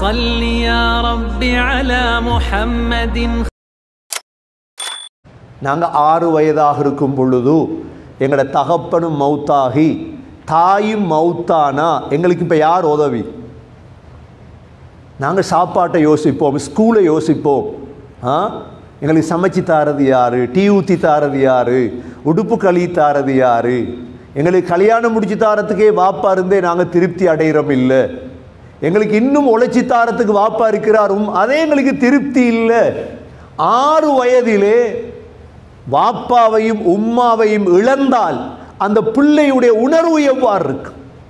صل يا رب على محمد நாங்கள் ஆறு வயதாக இருக்கும் பொழுது எங்களோட தகப்பனும் மௌத்தாகி தாயும் மௌத்தானா எங்களுக்கு இப்போ யார் உதவி நாங்கள் சாப்பாட்டை யோசிப்போம் ஸ்கூலை யோசிப்போம் ஆ எங்களுக்கு சமைச்சு தாரது யார் டீ ஊற்றி தாரது யார் உடுப்பு களி தாரது யார் எங்களுக்கு கல்யாணம் முடிச்சு தாரத்துக்கே வாப்பா இருந்தே நாங்கள் திருப்தி அடைகிறோம் இல்லை எங்களுக்கு இன்னும் உழைச்சி தாரத்துக்கு வாப்பா இருக்கிறாரும் அதே எங்களுக்கு திருப்தி இல்லை ஆறு வயதிலே வாப்பாவையும் உம்மாவையும் இழந்தால் அந்த பிள்ளையுடைய உணர்வு எவ்வாறு இருக்கு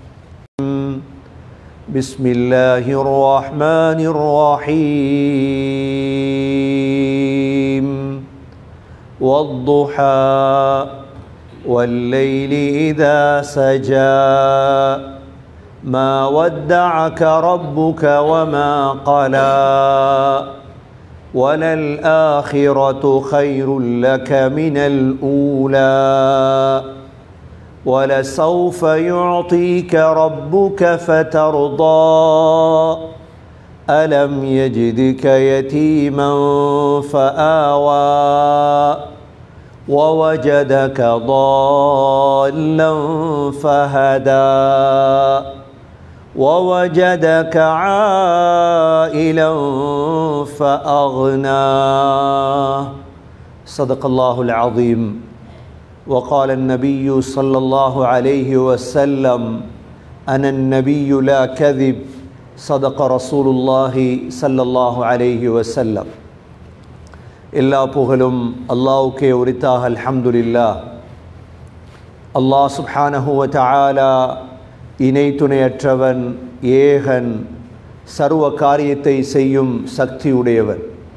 بسم الله الرحمن الرحيم والضحى والليل إذا سجى ما ودعك ربك وما قلى وللآخرة خير لك من الأولى ولسوف يعطيك ربك فترضى ألم يجدك يتيما فآوى ووجدك ضالا فهدى ووجدك عائلا فأغنى صدق الله العظيم وقال النبي صلى الله عليه وسلم أنا النبي لا كذب صدق رسول الله صلى الله عليه وسلم எல்லா புகழும் அல்லாவுக்கே உரித்தாக அல்ஹம்துலில்லா அல்லாஹ் சுப்ஹானஹு வ தஆலா இணை துணையற்றவன் ஏகன் சர்வ காரியத்தை செய்யும் சக்தி உடையவன்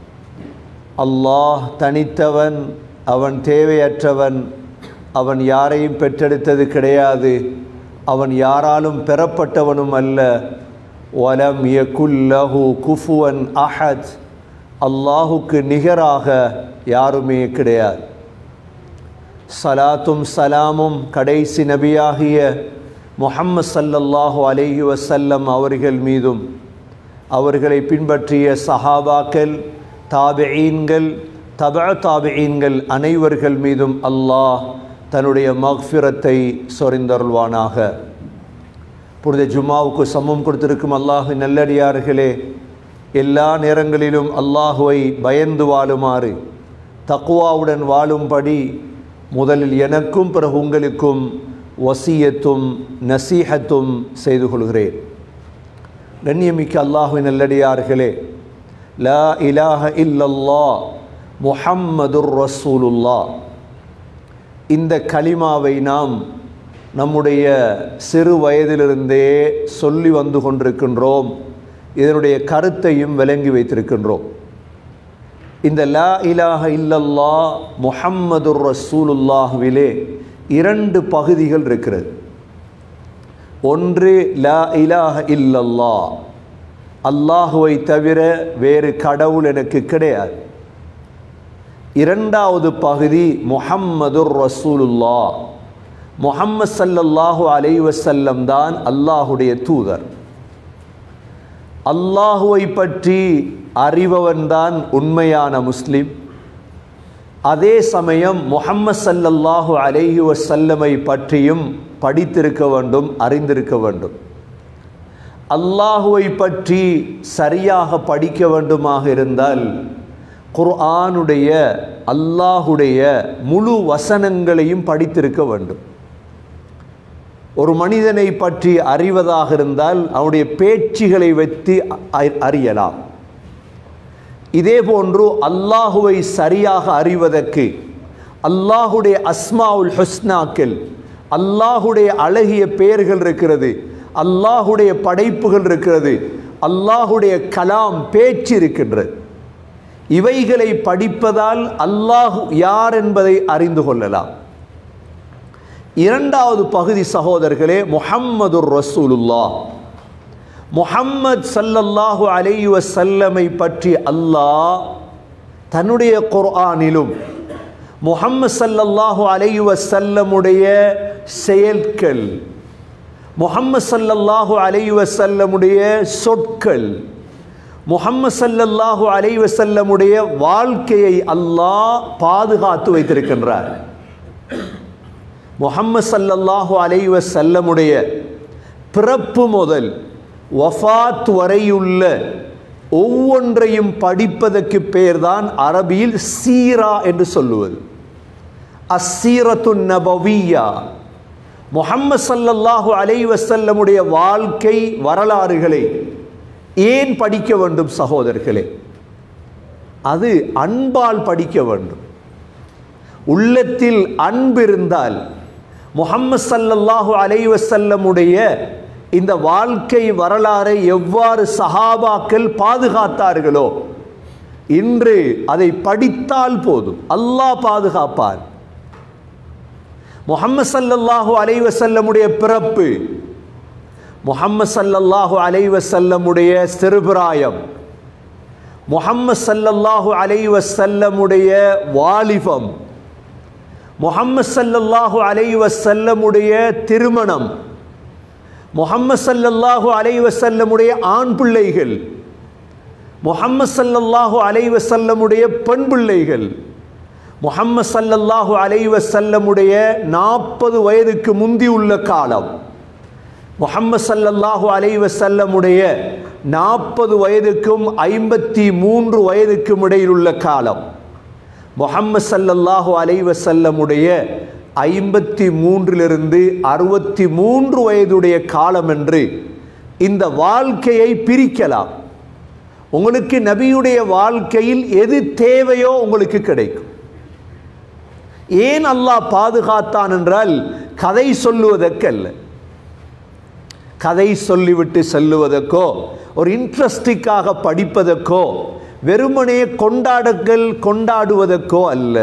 அல்லாஹ் தனித்தவன் அவன் தேவையற்றவன் அவன் யாரையும் பெற்றெடுத்தது கிடையாது அவன் யாராலும் பெறப்பட்டவனும் அல்ல வலம் யகுல்லஹு குஃபுவன் அஹத் அல்லாஹுக்கு நிகராக யாருமே கிடையாது சலாத்தும் சலாமும் கடைசி நபியாகிய முஹம்மது சல்லல்லாஹு அலைஹி வசல்லம் அவர்கள் மீதும் அவர்களை பின்பற்றிய சஹாபாக்கள் தாபியீன்கள் தப தாபியீன்கள் அனைவர்கள் மீதும் அல்லாஹ் தன்னுடைய மக்ஃபிரத்தை சொரிந்தருள்வானாக புனித ஜும்மாவுக்கு சமம் கொடுத்திருக்கும் அல்லாஹு நல்லடியார்களே எல்லா நேரங்களிலும் அல்லாஹுவை பயந்து வாழுமாறு தக்குவாவுடன் வாழும்படி முதலில் எனக்கும் பிறகு உங்களுக்கும் வசியத்தும் நசீஹத்தும் செய்து கொள்கிறேன் கண்ணியமிக்க அல்லாஹுவின் நல்லடியார்களே லா இலாஹ இல்லல்லா முஹம்மதுர் ரசூலுல்லா இந்த கலிமாவை நாம் நம்முடைய சிறு வயதிலிருந்தே சொல்லி வந்து கொண்டிருக்கின்றோம் இதனுடைய கருத்தையும் விளங்கி வைத்திருக்கின்றோம் இந்த லா இலாஹ இல்லல்லா முஹம்மதுர் ரசூலுல்லாஹுவிலே இரண்டு பகுதிகள் இருக்கிறது ஒன்று லா இலாஹ இல்லல்லா அல்லாஹுவை தவிர வேறு கடவுள் எனக்கு கிடையாது இரண்டாவது பகுதி முஹம்மதுர் ரசூலுல்லா முஹம்மது சல்லல்லாஹு அலைஹி வஸல்லம் தான் அல்லாஹுடைய தூதர் அல்லாஹுவை பற்றி அறிபவன்தான் உண்மையான முஸ்லிம் அதே சமயம் முஹம்மது சல்லல்லாஹு அலைஹி வஸல்லமை பற்றியும் படித்திருக்க வேண்டும் அறிந்திருக்க வேண்டும் அல்லாஹுவை பற்றி சரியாக படிக்க வேண்டுமாக இருந்தால் குர்ஆனுடைய அல்லாஹுடைய முழு வசனங்களையும் படித்திருக்க வேண்டும் ஒரு மனிதனை பற்றி அறிவதாக இருந்தால் அவனுடைய பேச்சுகளை வைத்து அ- அறியலாம் இதே போன்று அல்லாஹுவை சரியாக அறிவதற்கு அல்லாஹுடைய அஸ்மாவுல் ஹுஸ்னாக்கள் அல்லாஹுடைய அழகிய பெயர்கள் இருக்கிறது அல்லாஹுடைய படைப்புகள் இருக்கிறது அல்லாஹுடைய கலாம் பேச்சு இருக்கின்றது இவைகளை படிப்பதால் அல்லாஹ் யார் என்பதை அறிந்து கொள்ளலாம் இரண்டாவது பகுதி சகோதரர்களே முஹம்மதுர் ரசூலுல்லாஹ் முஹம்மத் ஸல்லல்லாஹு அலைஹி வஸல்லமை பற்றி அல்லாஹ் தன்னுடைய குர்ஆனிலும் முஹம்மது ஸல்லல்லாஹு அலைஹி வஸல்லமுடைய செயல்கள் முஹம்மது ஸல்லல்லாஹு அலைஹி வஸல்லமுடைய சொற்கள் முஹம்மது ஸல்லல்லாஹு அலைஹி வஸல்லமுடைய வாழ்க்கையை அல்லாஹ் பாதுகாத்து வைத்திருக்கின்றார் முஹம்மது ஸல்லல்லாஹு அலைஹி வஸல்லமுடைய பிறப்பு முதல் வஃபாத் வரையுள்ள ஒவ்வொன்றையும் படிப்பதற்கு பேர்தான் அரபியில் சீரா என்று சொல்லுவது அஸ்ஸீரத்து நபவியா முஹம்மது ஸல்லல்லாஹு அலைஹி வஸல்லமுடைய வாழ்க்கை வரலாறுகளை ஏன் படிக்க வேண்டும் சகோதரர்களே அது அன்பால் படிக்க வேண்டும் உள்ளத்தில் அன்பு இருந்தால் முஹம்மது ஸல்லல்லாஹு அலைஹி வஸல்லமுடைய இந்த வாழ்க்கை வரலாறை எவ்வாறு சஹாபாக்கள் பாதுகாத்தார்களோ இன்று அதை படித்தால் போதும் அல்லாஹ் பாதுகாப்பார் முஹம்மது ஸல்லல்லாஹு அலைஹி வஸல்லமுடைய பிறப்பு முஹம்மது ஸல்லல்லாஹு அலைஹி வஸல்லமுடைய சிறுபிராயம் முஹம்மது ஸல்லல்லாஹு அலைஹி வஸல்லமுடைய வாலிபம் முஹம்மது ஸல்லல்லாஹு அலைஹி வஸல்லமுடைய திருமணம் முஹம்மது ஸல்லல்லாஹு அலைஹி வஸல்லமுடைய ஆண் பிள்ளைகள் முஹம்மது ஸல்லல்லாஹு அலைஹி வஸல்லமுடைய பெண் பிள்ளைகள் முஹம்மது ஸல்லல்லாஹு அலைஹி வஸல்லமுடைய நாற்பது வயதுக்கு முந்தி உள்ள காலம் முஹம்மது ஸல்லல்லாஹு அலைஹி வஸல்லமுடைய நாற்பது வயதுக்கும் ஐம்பத்தி மூன்று வயதுக்கும் இடையில் உள்ள காலம் முஹம்மது ஸல்லல்லாஹு அலைஹி வஸல்லமுடைய ஐம்பத்தி மூன்றிலிருந்து அறுபத்தி மூன்று வயதுடைய காலம் என்று இந்த வாழ்க்கையை பிரிக்கலாம் உங்களுக்கு நபியுடைய வாழ்க்கையில் எது தேவையோ உங்களுக்கு கிடைக்கும் ஏன் அல்லாஹ் பாதுகாத்தான் என்றால் கதை சொல்லுவதற்கல்ல கதை சொல்லிவிட்டு செல்லுவதற்கோ ஒரு இன்ட்ரெஸ்டிக்காக படிப்பதற்கோ வெறுமனே கொண்டாடுங்கள் கொண்டாடுவதற்கோ அல்ல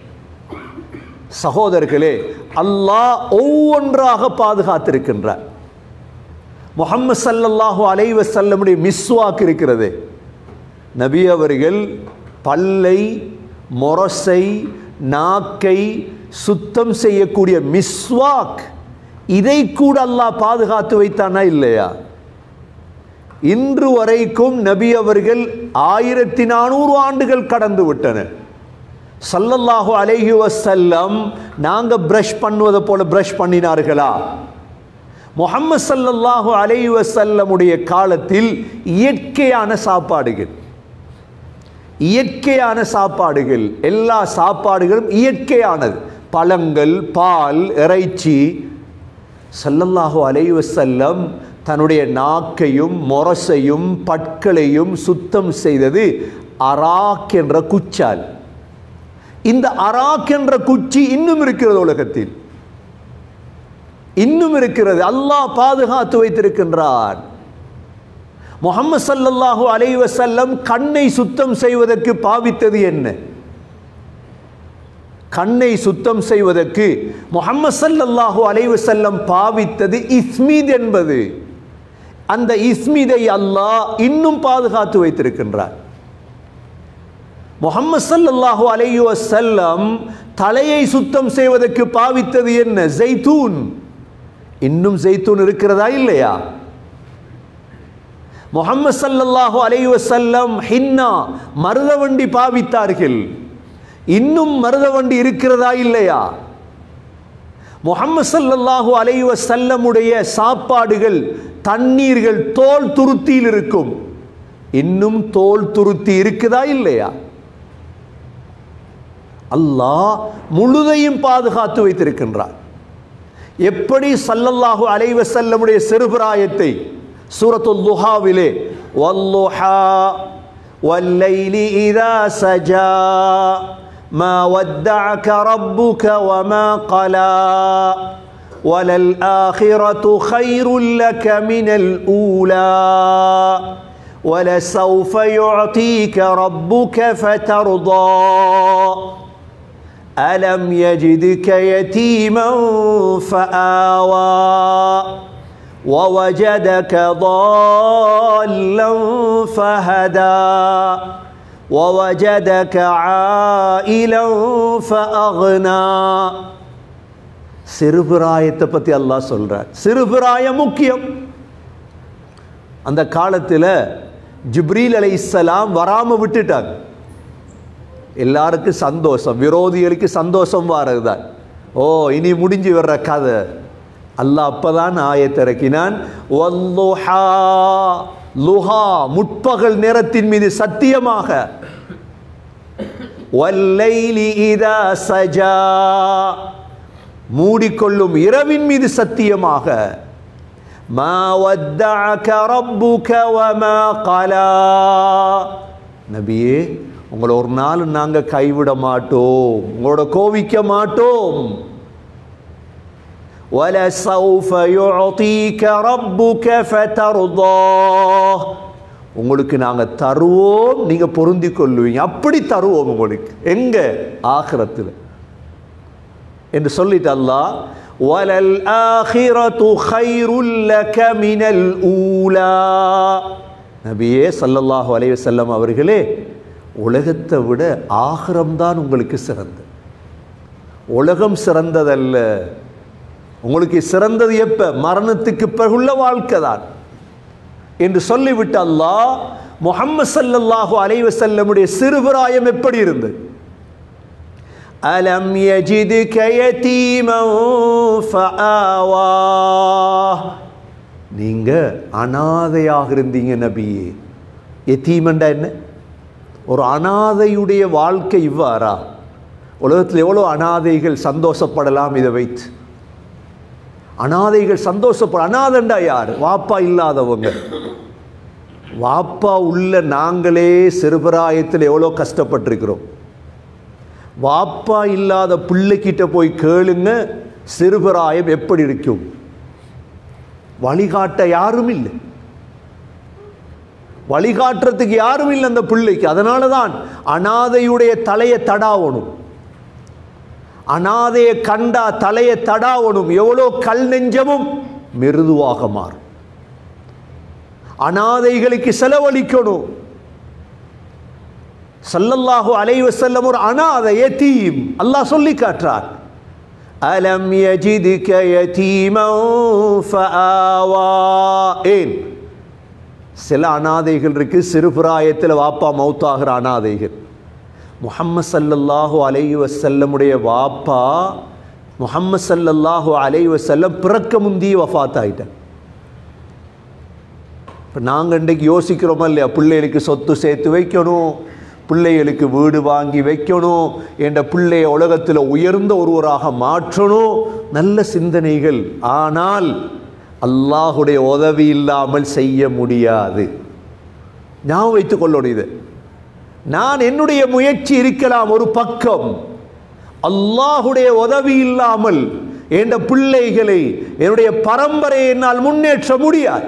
சகோதரர்களே அல்லாஹ் ஒவ்வொன்றாக பாதுகாத்திருக்கின்றார் முகம்மது சல்லல்லாஹு அலைவ செல்லமுடைய மிஸ்வாக் இருக்கிறது நபி அவர்கள் பல்லை மொரசை நாக்கை சுத்தம் செய்யக்கூடிய மிஸ்வாக் இதை கூட அல்லாஹ் பாதுகாத்து வைத்தானா இல்லையா இன்று வரைக்கும் நபி அவர்கள் ஆயிரத்தி நானூறு ஆண்டுகள் கடந்து விட்டன சல்லல்லாஹு அலைஹி வசல்லம் நாங்க பிரஷ் பண்ணுவதை போல பிரஷ் பண்ணினார்களா முகம்மது சல்லல்லாஹு அலைஹி வசல்லமுடைய காலத்தில் இயற்கையான சாப்பாடுகள் இயற்கையான சாப்பாடுகள் எல்லா சாப்பாடுகளும் இயற்கையானது பழங்கள் பால் இறைச்சி சல்லல்லாஹு அலைஹி வசல்லம் தன்னுடைய நாக்கையும் மொரசையும் பற்களையும் சுத்தம் செய்தது அராக் என்ற குச்சால் இந்த அராக் என்ற குச்சி இன்னும் இருக்கிறது உலகத்தில் இன்னும் இருக்கிறது அல்லாஹ் பாதுகாத்து வைத்திருக்கின்றான் முகமது சல்லல்லாஹு அலைஹி வஸல்லம் கண்ணை சுத்தம் செய்வதற்கு பாவித்தது என்ன கண்ணை சுத்தம் செய்வதற்கு முகமது சல்லல்லாஹு அலைஹி வஸல்லம் பாவித்தது இஸ்மீத் என்பது அந்த இஸ்மீதை அல்லாஹ் இன்னும் பாதுகாத்து வைத்திருக்கின்றார் முகமது சல்லல்லாஹு அலைஹி வஸல்லம் தலையை சுத்தம் செய்வதற்கு பாவித்தது என்ன ஜெய்தூன் இன்னும் ஜெய்தூன் இருக்கிறதா இல்லையா முகமது சல்லல்லாஹு அலைஹி வஸல்லம் ஹின்னா மருதவண்டி பாவித்தார்கள் இன்னும் மருதவண்டி இருக்கிறதா இல்லையா முகமது சல்லல்லாஹு அலைஹி வஸல்லமுடைய சாப்பாடுகள் தண்ணீர்கள் தோல் துருத்தியில் இருக்கும் இன்னும் தோல் துருத்தி இருக்குதா இல்லையா அல்லாஹ் முழுதையும் பாதுகாத்து வைத்திருக்கின்றார் எப்படி சல்லல்லாஹு அலைஹி வஸல்லமுடைய சிறுபிராயத்தை சூரத்துல் லுஹாவிலே வல்லுஹா والليل إذا سجى ما ودعك ربك وما قلى وللآخرة خير لك من الأولى ولسوف يعطيك ربك فترضى ألم يجدك يتيما فآوى ووجدك ضالا فهدى ووجدك عائلا فأغنى சிறுபிராயத்தை பற்றி அல்லாஹ் சொல்றார் சிறுபிராயம் முக்கியம் அந்த காலத்தில் ஜிப்ரீல் அலைஹிஸ்ஸலாம் வராம விட்டுட்டாங்க எல்லாருக்கும் சந்தோஷம் விரோதிகளுக்கு சந்தோஷம் வாரதுதான் ஓ இனி முடிஞ்சு வர்ற கதை அல்லாஹ் அப்பதான் ஆயத்திறக்கினான் வல்லுஹா லுஹா முற்பகல் நேரத்தின் மீது சத்தியமாக வல்லைலி இதா சஜா மூடிக்கொள்ளும் இரவின் மீது சத்தியமாக மா வத்தஅக ரப்புக வமா கலா நபியே உங்களை ஒரு நாள் நாங்க கைவிட மாட்டோம் உங்களோட கோவிக்க மாட்டோம் وَلَسَوْفَ يُعْطِيكَ رَبُّكَ فَتَرْضَاهُ உங்களுக்கு நாங்க தருவோம் நீங்க பொருந்தி கொள்ளுவீங்க அப்படி தருவோம் உங்களுக்கு எங்க ஆகிரத்தில் என்று சொல்லிட்டு அல்லாஹ் வலல் ஆஹிரத்து خَيْرٌ لَكَ مِنَ الْأُولَى நபியே ஸல்லல்லாஹு அலைஹி வஸல்லம் அவர்களே உலகத்தை விட ஆகிரம் தான் உங்களுக்கு சிறந்தது உலகம் சிறந்ததல்ல உங்களுக்கு சிறந்தது எப்ப மரணத்துக்கு பிறகுள்ள வாழ்க்கை தான் என்று சொல்லிவிட்டு அல்லாஹ் முஹம்மது ஸல்லல்லாஹு அலைஹி வஸல்லமுடைய சிறுபிராயம் எப்படி இருந்தது அலம் யஜிதுக யதீமன் ஃபஆவா நீங்க அனாதையாக இருந்தீங்க நபியே யதீமண்டா என்ன ஒரு அனாதையுடைய வாழ்க்கை இவ்வாறா உலகத்தில் எவ்வளோ அனாதைகள் சந்தோஷப்படலாம் இதை வைத்து அனாதைகள் சந்தோஷப்பட அனாதண்டா யார் வாப்பா இல்லாதவங்க வாப்பா உள்ள நாங்களே சிறுபிராயத்தில் எவ்வளோ கஷ்டப்பட்டிருக்கிறோம் வாப்பா இல்லாத பிள்ளைக்கிட்ட போய் கேளுங்க சிறுபிராயம் எப்படி இருக்கும் வழிகாட்ட யாரும் இல்லை வழிகாட்டுறதுக்கு யாரும் இல்லை அந்த பிள்ளைக்கு அதனால தான் அனாதையுடைய தலையை தடாவணும் அனாதையை கண்டா தலையை தடாவணும் எவ்வளோ கல் நெஞ்சமும் மிருதுவாக மாறும் அனாதைகளுக்கு செலவழிக்கணும் சல்லல்லாஹு அலைஹி வஸல்லம் ஒரு அனாதை யதீம் அல்லாஹ் சொல்லி காட்டுறார் அலம் யஜிதுக யதீமன் ஃபஆவா ஏன் சில அனாதைகள் இருக்கு சிறுபிராயத்தில் வாப்பா மௌத்தாகிற அனாதைகள் முஹம்மது சல்லல்லாஹு அலைஹி வஸல்லமுடைய வாப்பா முஹம்மது சல்லல்லாஹு அலைஹி வஸல்லம் பிறக்க முந்திய வஃபாத் ஆயிட்டார் இப்போ நாங்கள் இன்றைக்கு யோசிக்கிறோமா இல்லையா பிள்ளைகளுக்கு சொத்து சேர்த்து வைக்கணும் பிள்ளைகளுக்கு வீடு வாங்கி வைக்கணும் என்ற பிள்ளைய உலகத்தில் உயர்ந்த ஒருவராக மாற்றணும் நல்ல சிந்தனைகள் ஆனால் அல்லாஹுடைய உதவி இல்லாமல் செய்ய முடியாது நான் வைத்துக் கொள்ளணும் இது நான் என்னுடைய முயற்சி இருக்கலாம் ஒரு பக்கம் அல்லாஹுடைய உதவி இல்லாமல் என்ற பிள்ளைகளை என்னுடைய பரம்பரையை என்னால் முன்னேற்ற முடியாது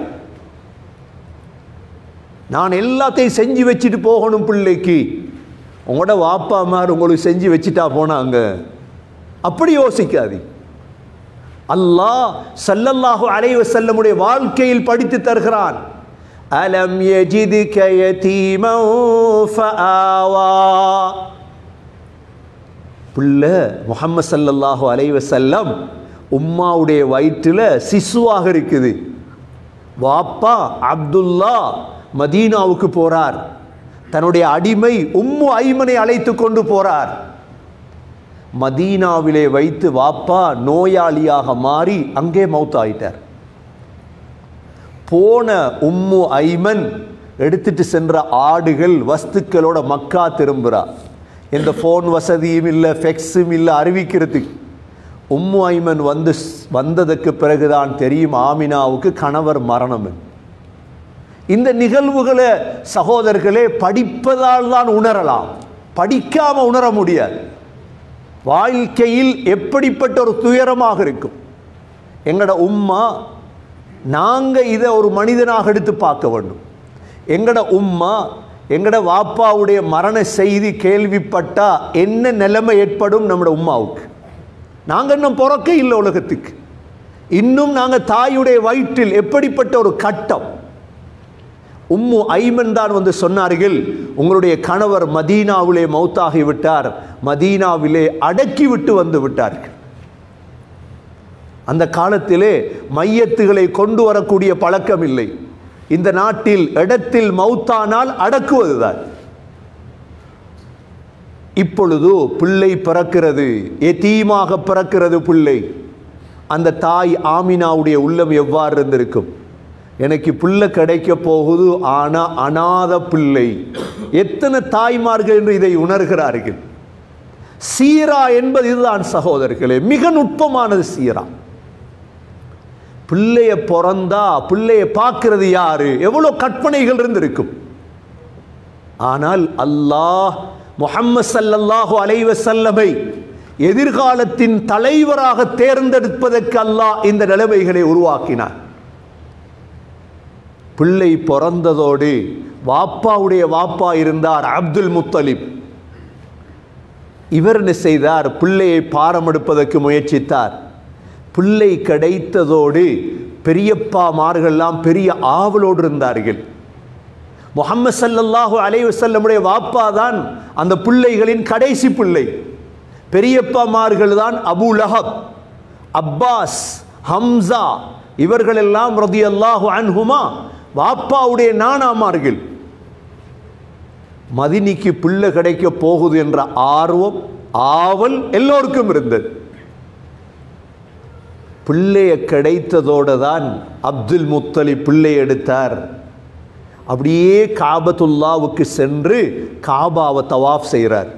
நான் எல்லாத்தையும் செஞ்சு வச்சுட்டு போகணும் பிள்ளைக்கு உங்களோட வாப்பா மாதிரி உங்களுக்கு செஞ்சு வச்சுட்டா போனாங்க அப்படி யோசிக்காது அல்லாஹ் சல்லல்லாஹு அலைஹி வஸல்லமுடைய வாழ்க்கையில் படித்து தருகிறான் அலம் யஜிதுக யதீமன் ஃபஆவா பிள்ளை முஹம்மது சல்லல்லாஹு அலைஹி வஸல்லம் உம்மாவுடைய வயிற்றில் சிசுவாக இருக்குது வாப்பா அப்துல்லா மதீனாவுக்கு போறார் தன்னுடைய அடிமை உம்மு ஐமனை அழைத்து கொண்டு போறார் மதீனாவிலே வைத்து வாப்பா நோயாளியாக மாறி அங்கே மௌத்தாயிட்டார் போன உம்மு ஐமன் எடுத்துட்டு சென்ற ஆடுகள் வஸ்துக்களோட மக்கா திரும்புறா எந்த ஃபோன் வசதியும் இல்லை ஃபெக்ஸும் இல்லை அறிவிக்கிறதுக்கு உம்மு ஐமன் வந்து வந்ததுக்கு பிறகுதான் தெரியும் ஆமினாவுக்கு கணவர் மரணம் என்று. இந்த நிகழ்வுகளை சகோதரர்களே படிப்பதால் தான் உணரலாம் படிக்காம உணர முடியாது வாழ்க்கையில் எப்படிப்பட்ட ஒரு துயரமாக இருக்கும் எங்கட உம்மா நாங்க இதை ஒரு மனிதனாக எடுத்து பார்க்க வேண்டும் எங்கட உம்மா எங்கட வாப்பாவுடைய மரண செய்தி கேள்விப்பட்டா என்ன நிலைமை ஏற்படும் நம்மட உம்மாவுக்கு நாங்க இன்னும் பிறக்க இல்லை உலகத்துக்கு இன்னும் நாங்க தாயுடைய வயிற்றில் எப்படிப்பட்ட ஒரு கட்டம் உம்மு ஐமன் தான் வந்து சொன்னார்கள் உங்களுடைய கணவர் மதீனாவிலே மௌத்தாகி விட்டார் மதீனாவிலே அடக்கி விட்டு வந்து விட்டார்கள் அந்த காலத்திலே மையத்துகளை கொண்டு வரக்கூடிய பழக்கம் இல்லை இந்த நாட்டில் இடத்தில் மௌத்தானால் அடக்குவதுதான் இப்பொழுது பிள்ளை பிறக்கிறது எத்தீமாக பிறக்கிறது பிள்ளை அந்த தாய் ஆமினாவுடைய உள்ளம் எவ்வாறு இருந்திருக்கும் எனக்கு பிள்ளை கிடைக்க போகுது ஆனா அனாத பிள்ளை எத்தனை தாய்மார்கள் என்று இதை உணர்கிறார்கள் சீரா என்பது இதுதான் சகோதரர்களே மிக நுட்பமானது சீரா பிள்ளைய பிறந்தா பிள்ளைய பார்க்கிறது யாரு எவ்வளவு கற்பனைகள் இருந்திருக்கும் ஆனால் அல்லாஹ் முஹம்மது ஸல்லல்லாஹு அலைஹி வஸல்லமை எதிர்காலத்தின் தலைவராக தேர்ந்தெடுப்பதற்கு அல்லாஹ் இந்த நிலைமைகளை உருவாக்கினார் பிள்ளை பிறந்ததோடு வாப்பாவுடைய வாப்பா இருந்தார் அப்துல் முத்தலிப் இவர் என்ன செய்தார் பிள்ளையை பாரம் எடுப்பதற்கு முயற்சித்தார் பிள்ளை கிடைத்ததோடு பெரியப்பாமார்கள்லாம் பெரிய ஆவலோடு இருந்தார்கள் முகமது சல்லல்லாஹு அலைஹி வஸல்லமுடைய வாப்பா தான் அந்த பிள்ளைகளின் கடைசி பிள்ளை பெரியப்பாமார்கள் தான் அபு லஹப் அப்பாஸ் ஹம்சா இவர்களெல்லாம் ரதியல்லாஹு அன்ஹுமா வாப்பாவுடைய நானாமார்கள் மதினிக்கு பிள்ளை கிடைக்க போகுது என்ற ஆர்வம் ஆவல் எல்லோருக்கும் இருந்தது பிள்ளைய கிடைத்ததோடு தான் அப்துல் முத்தலி பிள்ளை எடுத்தார் அப்படியே காபத்துல்லாவுக்கு சென்று காபாவை தவாஃப் செய்கிறார்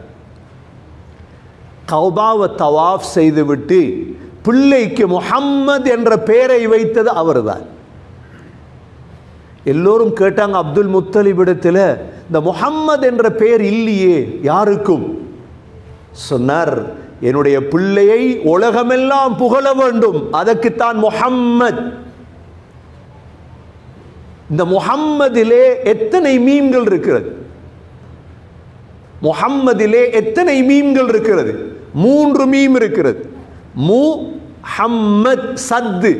கௌபாவை தவாஃப் செய்துவிட்டு பிள்ளைக்கு முஹம்மது என்ற பெயரை வைத்தது அவர்தான் எல்லோரும் கேட்டாங்க அப்துல் முத்தலிபிடத்தில் இந்த முஹம்மது என்ற பெயர் இல்லையே யாருக்கும் சொன்னார் என்னுடைய பிள்ளையை உலகமெல்லாம் புகழ வேண்டும் அதற்குத்தான் முஹம்மத் இந்த முஹம்மதிலே எத்தனை மீன்கள் இருக்கிறது முஹம்மதிலே எத்தனை மீன்கள் இருக்கிறது மூன்று மீம் இருக்கிறது மு ஹம்மத் சத்து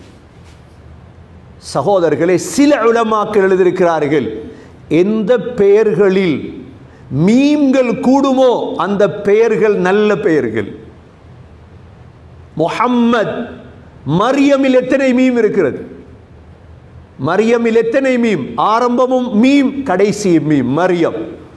சகோதரர்களே சில உலமாக்கள் எழுதியிருக்கிறார்கள் எந்த பெயர்களில் மீம்கள் கூடுமோ அந்த பெயர்கள் நல்ல பெயர்கள் முஹம்மத் மரியமில் எத்தனை மீம் இருக்கிறது மரியமில் எத்தனை மீம் ஆரம்பமும் மீம் கடைசி மீம் மரியம்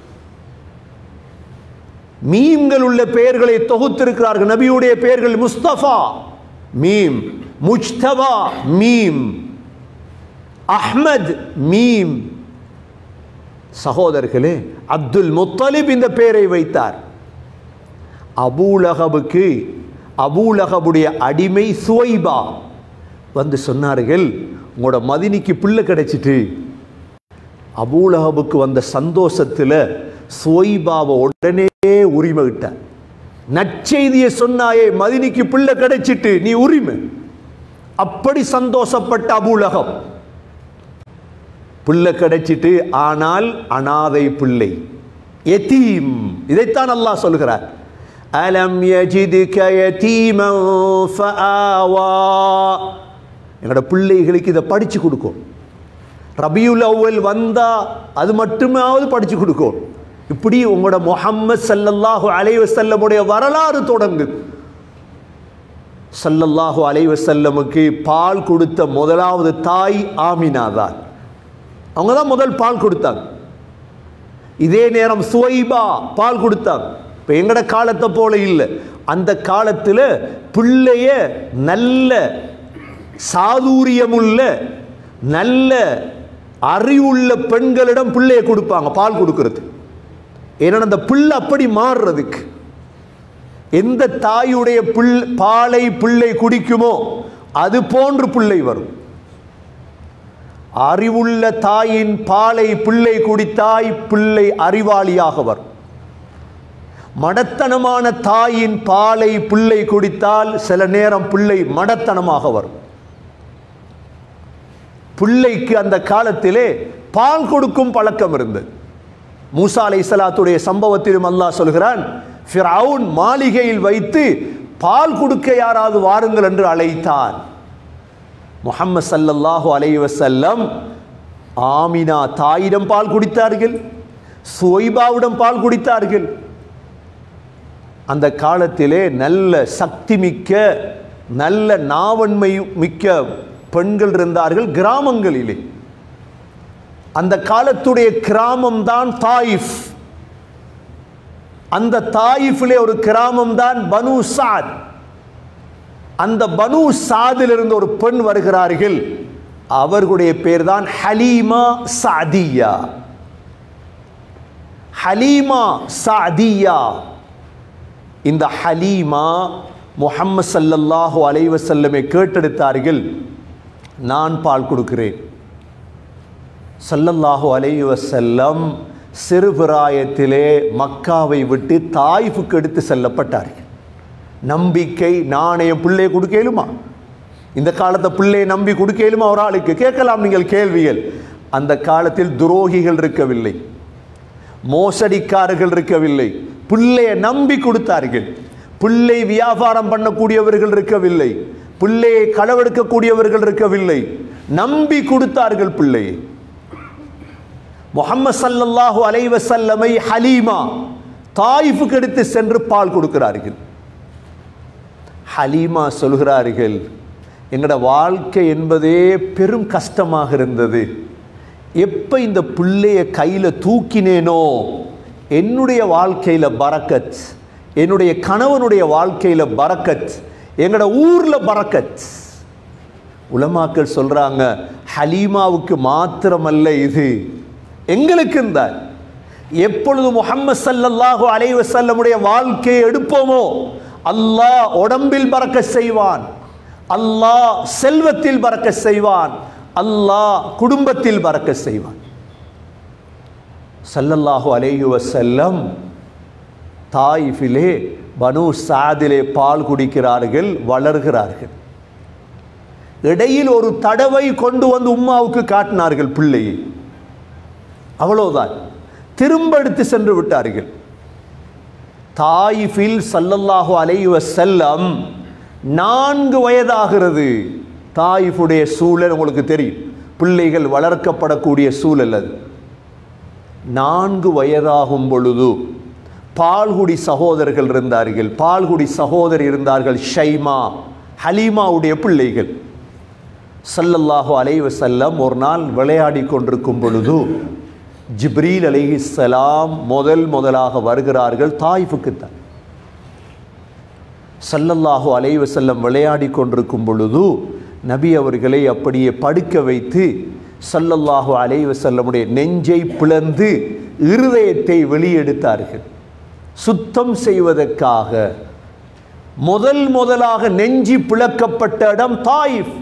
மீம்கள் உள்ள பெயர்களை தொகுத்திருக்கிறார்கள் நபியுடைய பெயர்கள் முஸ்தபா மீம் முஜ்தபா மீம் அஹ்மத் மீம் சகோதரர்களே அப்துல் முத்தலிப் இந்த பெயரை வைத்தார் அபூலகபுக்கு அபூலகபுடைய அடிமை சுவைபா வந்து சொன்னார்கள் உங்களோட மதினிக்கு பிள்ளை கிடைச்சிட்டு அபூலகபுக்கு வந்த சந்தோஷத்தில் சுவைபாவை உடனே உரிமையிட்டார் நற்செய்தியை சொன்னாயே மதினிக்கு பிள்ளை கிடைச்சிட்டு நீ உரிமை அப்படி சந்தோஷப்பட்ட அபூலகம் பிள்ளை கிடைச்சிட்டு ஆனால் அனாதை பிள்ளை எத்தீம் இதைத்தான் அல்லாஹ் சொல்கிறார் அலம் யஜிதுக யதீமன் ஃபஆவா எங்களோட பிள்ளைகளுக்கு இதை படிச்சு கொடுக்கும் ரபியுல் அவ்வல் வந்தா அது மட்டுமாவது படிச்சு கொடுக்கும் இப்படி உங்களோட முஹம்மது சல்லல்லாஹு அலைஹி வஸல்லமுடைய வரலாறு தொடங்குது சல்லல்லாஹு அலைஹி வஸல்லமுக்கு பால் கொடுத்த முதலாவது தாய் ஆமினா தான் அவங்க தான் முதல் பால் கொடுத்தாங்க இதே நேரம் சுவைபா பால் கொடுத்தாங்க இப்போ எங்கட காலத்தை போல இல்லை அந்த காலத்தில் பிள்ளைய நல்ல சாதுரியமுள்ள நல்ல அறிவுள்ள பெண்களிடம் பிள்ளைய கொடுப்பாங்க பால் கொடுக்கிறது ஏன்னா அந்த பிள்ளை அப்படி மாறுறதுக்கு எந்த தாயுடைய பிள் பாலை பிள்ளை குடிக்குமோ அது போன்று பிள்ளை வரும் அறிவுள்ள தாயின் பாலை பிள்ளை குடித்தாய் பிள்ளை அறிவாளியாக வரும் மடத்தனமான தாயின் பாலை பிள்ளை குடித்தால் சில நேரம் பிள்ளை மடத்தனமாக வரும் பிள்ளைக்கு அந்த காலத்திலே பால் கொடுக்கும் பழக்கம் இருந்தது மூசா அலை சலாத்துடைய சம்பவத்திலும் அல்லாஹ் சொல்கிறான் ஃபிரவுன் மாளிகையில் வைத்து பால் கொடுக்க யாராவது வாருங்கள் என்று அழைத்தான் முஹம்மது சல்லல்லாஹு அலைஹி வஸல்லம் ஆமினா தாயிடம் பால் குடித்தார்கள் சுவைபாவிடம் பால் குடித்தார்கள் அந்த காலத்திலே நல்ல சக்தி மிக்க நல்ல நாவன்மை மிக்க பெண்கள் இருந்தார்கள் கிராமங்களிலே அந்த காலத்துடைய கிராமம் தான் தாயிஃப் அந்த தாயிஃபிலே ஒரு கிராமம் தான் பனு சாத் அந்த பனு சாதிலிருந்து ஒரு பெண் வருகிறார்கள் அவர்களுடைய பேர் தான் ஹலீமா சாதியா ஹலீமா சாதியா இந்த ஹலீமா முஹம்மது ஸல்லல்லாஹு அலைஹி வஸல்லமை கேட்டெடுத்தார்கள் நான் பால் கொடுக்கிறேன் ஸல்லல்லாஹு அலைஹி வஸல்லம் சிறுபிராயத்திலே மக்காவை விட்டு தாய்ஃபுக்கு எடுத்து செல்லப்பட்டார்கள் நம்பிக்கை நாணயம் பிள்ளை கொடுக்கலுமா இந்த காலத்தை பிள்ளையை நம்பி கொடுக்கலுமா ஒரு ஆளுக்கு கேட்கலாம் நீங்கள் கேள்விகள் அந்த காலத்தில் துரோகிகள் இருக்கவில்லை மோசடிக்காரர்கள் இருக்கவில்லை பிள்ளையை நம்பி கொடுத்தார்கள் பிள்ளை வியாபாரம் பண்ணக்கூடியவர்கள் இருக்கவில்லை பிள்ளையை களவெடுக்கக்கூடியவர்கள் இருக்கவில்லை நம்பி கொடுத்தார்கள் பிள்ளையை முகமது சல்லல்லாஹு அலைஹி வஸல்லமை ஹலீமா தாயிஃபுக்கு எடுத்து சென்று பால் கொடுக்கிறார்கள் ஹலீமா சொல்கிறார்கள் எங்களோட வாழ்க்கை என்பதே பெரும் கஷ்டமாக இருந்தது எப்போ இந்த பிள்ளைய கையில் தூக்கினேனோ என்னுடைய வாழ்க்கையில் பரக்கத் என்னுடைய கணவனுடைய வாழ்க்கையில் பரக்கத் எங்களோட ஊரில் பரக்கத் உலமாக்கள் சொல்றாங்க ஹலீமாவுக்கு மாத்திரமல்ல இது எங்களுக்கும் தான் எப்பொழுது முஹம்மது ஸல்லல்லாஹு அலைஹி வஸல்லமுடைய வாழ்க்கையை எடுப்போமோ அல்லாஹ் உடம்பில் பறக்க செய்வான் அல்லாஹ் செல்வத்தில் பறக்க செய்வான் அல்லாஹ் குடும்பத்தில் பறக்க செய்வான் ஸல்லல்லாஹு அலைஹி வஸல்லம் தாயிஃபிலே பனு சாதிலே பால் குடிக்கிறார்கள் வளர்கிறார்கள் இடையில் ஒரு தடவை கொண்டு வந்து உம்மாவுக்கு காட்டினார்கள் பிள்ளையை அவ்வளவுதான் திரும்ப எடுத்து சென்று விட்டார்கள் தாயிஃபில் சல்லல்லாஹு அலைஹி வஸல்லம் நான்கு வயதாகிறது தாயிஃபுடைய சூழல் உங்களுக்கு தெரியும் பிள்ளைகள் வளர்க்கப்படக்கூடிய சூழல் அது நான்கு வயதாகும் பொழுது பால்குடி சகோதரர்கள் இருந்தார்கள் பால்குடி சகோதரி இருந்தார்கள் ஷைமா ஹலீமாவுடைய பிள்ளைகள் ஸல்லல்லாஹு அலைஹி வஸல்லம் ஒரு நாள் விளையாடி கொண்டிருக்கும் பொழுது ஜிப்ரீல் அலைஹிஸ்ஸலாம் முதல் முதலாக வருகிறார்கள் தாய்ஃபுக்குத்தான் ஸல்லல்லாஹு அலைஹி வஸல்லம் விளையாடி கொண்டிருக்கும் பொழுது நபி அவர்களை அப்படியே படுக்க வைத்து ஸல்லல்லாஹு அலைஹி வஸல்லமுடைய நெஞ்சை பிளந்து இருதயத்தை வெளியெடுத்தார்கள் சுத்தம் செய்வதற்காக முதல் முதலாக நெஞ்சி பிளக்கப்பட்ட இடம் தாயிஃப்